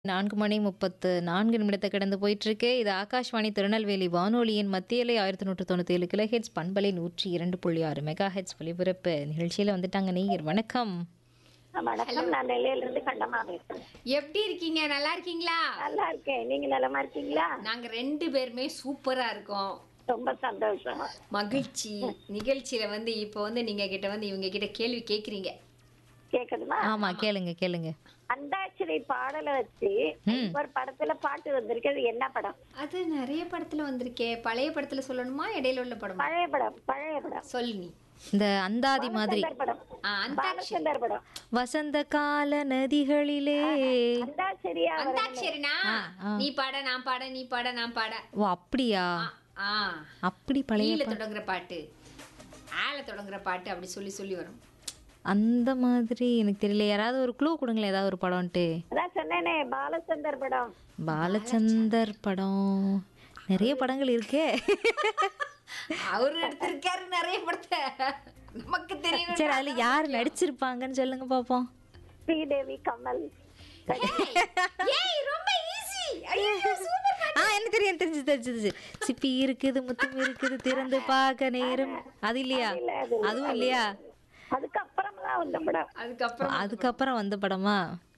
நான்கு மணி முப்பத்து நான்கு நிமிடத்தை கடந்து போயிட்டு இருக்கு இது ஆகாஷ்வாணி திருநெல்வேலி வானொலியின் மத்தியிலே ஆயிரத்தி நூற்று தொண்ணூற்றி ஏழு கிலோ ஹெட்ஸ் பண்பலை நூற்றி இரண்டு புள்ளி ஆறு மெகா ஹெட்ஸ் ஒலிபரப்பு நிகழ்ச்சியில் வந்துட்டாங்க நீர் வணக்கம் வணக்கம் நான் நெல்லையில இருந்து கண்டமா பேசுறேன் எப்படி இருக்கீங்க நல்லா இருக்கீங்களா நல்லா இருக்கேன் நீங்க நலமா இருக்கீங்களா நாங்க ரெண்டு பேருமே சூப்பரா இருக்கோம் ரொம்ப சந்தோஷம் மகிழ்ச்சி நிகழ்ச்சியில வந்து இப்போ வந்து நீங்க கிட்ட வந்து இவங்க கிட்ட கேள்வி கேக்குறீங்க கேக்குதுமா ஆமா கேளுங்க கேளுங்க அந்தாட்சிரி பாடலை வச்சு ஒரு படத்துல பாட்டு வந்திருக்கு அது என்ன படம் அது நிறைய படத்துல வந்திருக்கே பழைய படத்துல சொல்லணுமா இடையில உள்ள படமா பழைய படம் பழைய படம் சொல்லு நீ இந்த அந்தாதி மாதிரி சுந்தர் படம் ஆ, அந்தாட்சி பாலச்சந்தர் படம் வசந்த கால நதிகளிலே அந்தாட்சிரியா அந்தாட்சரினா நீ பாட நான் பாட நீ பாட நான் பாட ஓ அப்படியா ஆ அப்படி பழைய ஈல தொடங்குற பாட்டு ஆல தொடங்குற பாட்டு அப்படி சொல்லி சொல்லி வரும் அந்த மாதிரி எனக்கு தெரியல யாராவது ஒரு க்ளூ கொடுங்களேன் ஏதாவது ஒரு படம்ட்டு அதான் சொன்னேனே பாலச்சந்தர் படம் பாலச்சந்தர் படம் நிறைய படங்கள் இருக்கே அவரு எடுத்திருக்காரு நிறைய படத்தை நமக்கு தெரியும் சரி அதுல யார் நடிச்சிருப்பாங்கன்னு சொல்லுங்க பாப்போம் ஸ்ரீதேவி கமல் ஏய் ரொம்ப ஈஸி ஐயோ சூப்பர் ஆ என்ன தெரியும் தெரிஞ்சு தெரிஞ்சு சிப்பி இருக்குது முத்தம் இருக்குது திறந்து பார்க்க நேரம் அது இல்லையா இல்ல, அது இல்ல. அதுவும் இல்லையா அதுக்கப்புறம் தான் வந்த படம் அதுக்கப்புறம் அதுக்கப்புறம் வந்த படமா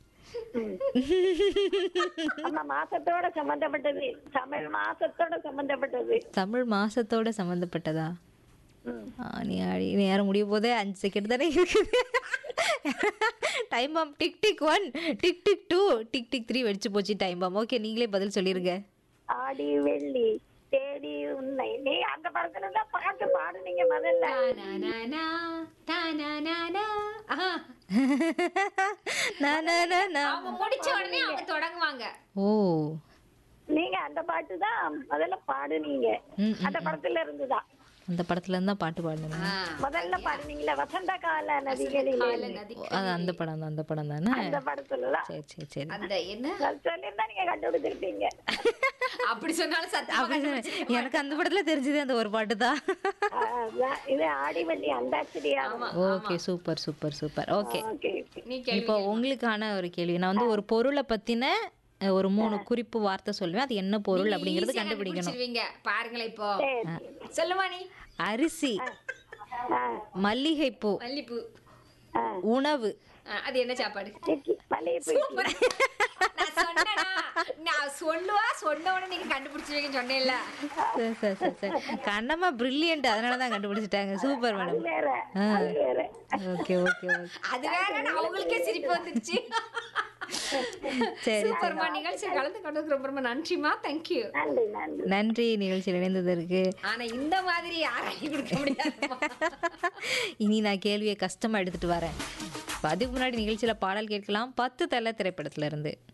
நம்ம மாசத்தோட சம்பந்தப்பட்டது தமிழ் மாசத்தோட சம்பந்தப்பட்டது தமிழ் மாசத்தோட சம்மந்தப்பட்டதா ம். ஆ, நீ அடி நேரம் முடிய போதே அஞ்சு செகண்ட் தானே இருக்குது time bomb tick tick one tick tick two tick tick three வெடிச்சு போச்சு டைம் பாம் ஓகே நீங்களே பதில் சொல்லிருங்க ஆடி வெள்ளி தேடி உன்னை நீ அந்த படத்துல தான் பாட்டு பாடுனீங்க முதல்ல தானானானா, தானானானா. ஆஹா. நா, நா, நா, நா. அவங்க முடிச்ச உடனே அவங்க தொடங்குவாங்க ஓ நீங்க அந்த பாட்டு தான் முதல்ல பாடுனீங்க ம், அந்த படத்துல இருந்துதான் அந்த படத்துல இருந்தா பாட்டு பாடணும் ஆ. முதல்ல பாடுனீங்களா வசந்த கால நதிகளில் கால நதி அது அந்த படம் தான் அந்த படம் தானே அந்த படத்துலலாம் சரி சரி சரி அந்த என்ன சொல்லியிருந்தா நீங்க கண்டுபிடிச்சிருப்பீங்க அப்படி சொன்னாலும் சத்தமா அப்படி சொன்ன- எனக்கு அந்த படத்துல தெரிஞ்சது அந்த ஒரு பாட்டு தான் அதான், இது ஆடி வெள்ளி அந்தாட்சிரியா okay super super super okay okay நீ கேள்வி இப்போ உங்களுக்கான ஒரு கேள்வி நான் வந்து ஒரு பொருளை பத்தின அஹ், ஒரு மூணு குறிப்பு வார்த்தை சொல்லுவேன் அது என்ன பொருள் அப்படிங்கறது easy ஆ கண்டுபிடிக்கணும் கண்டுபிடிச்சிருவீங்க பாருங்களேன் இப்போ சரி சொல்லுமா நீ அரிசி ஆ, மல்லிகைப்பூ மல்லிப்பூ ஆ. உணவு ஆ, அது என்ன சாப்பாடு இட்லி, மல்லிகைப்பூ சூப்பர். நான் சொன்னேனா நான் சொல்லுவா சொன்ன உடனே நீங்க கண்டுபிடிச்சிருவீங்கன்னு சொன்னேன்ல சரி சரி சரி சரி கண்ணம்மா பிரில்லியன்ட் அதனால தான் கண்டுபிடிச்சிட்டாங்க சூப்பர் மேடம் வேற அது வேற ஓகே ஓகே ஓகே அது வேற நான் அவங்களுக்கே சிரிப்பு வந்துருச்சு சரி சூப்பர்மா நிகழ்ச்சி கலந்து கொண்டதுக்கு ரொம்ப ரொம்ப நன்றிமா தேங்க்யூ நன்றி நன்றி நன்றி நிகழ்ச்சியில் இணைந்ததற்கு ஆனா இந்த மாதிரி யாரையும் கொடுக்க முடியாது இனி நான் கேள்வியை கஷ்டமா எடுத்துட்டு வரேன் இப்ப அதுக்கு முன்னாடி நிகழ்ச்சியில பாடல் கேட்கலாம் பத்து தலை திரைப்படத்துல இருந்து